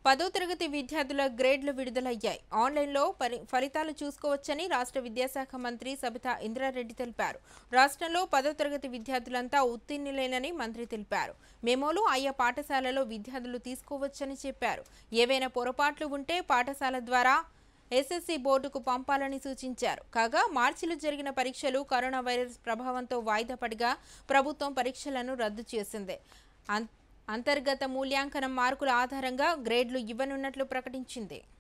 పదో తరగతి విద్యార్థుల గ్రేడ్లు విడుదలయ్యాయి ఆన్లైన్లో పరి ఫలితాలు చూసుకోవచ్చని రాష్ట్ర విద్యాశాఖ మంత్రి సబితా ఇంద్రారెడ్డి తెలిపారు రాష్ట్రంలో పదో తరగతి విద్యార్థులంతా ఉత్తీర్ణులేనని మంత్రి తెలిపారు మెమోలు ఆయా పాఠశాలలో విద్యార్థులు తీసుకోవచ్చని చెప్పారు ఏవైనా పొరపాట్లు ఉంటే పాఠశాల ద్వారా ఎస్ఎస్సి బోర్డుకు పంపాలని సూచించారు కాగా మార్చిలో జరిగిన పరీక్షలు కరోనా వైరస్ ప్రభావంతో వాయిదా పడిగా ప్రభుత్వం పరీక్షలను రద్దు చేసింది అం- అంతర్గత మూల్యాంకనం మార్కుల ఆధారంగా గ్రేడ్లు ఇవ్వనున్నట్లు ప్రకటించింది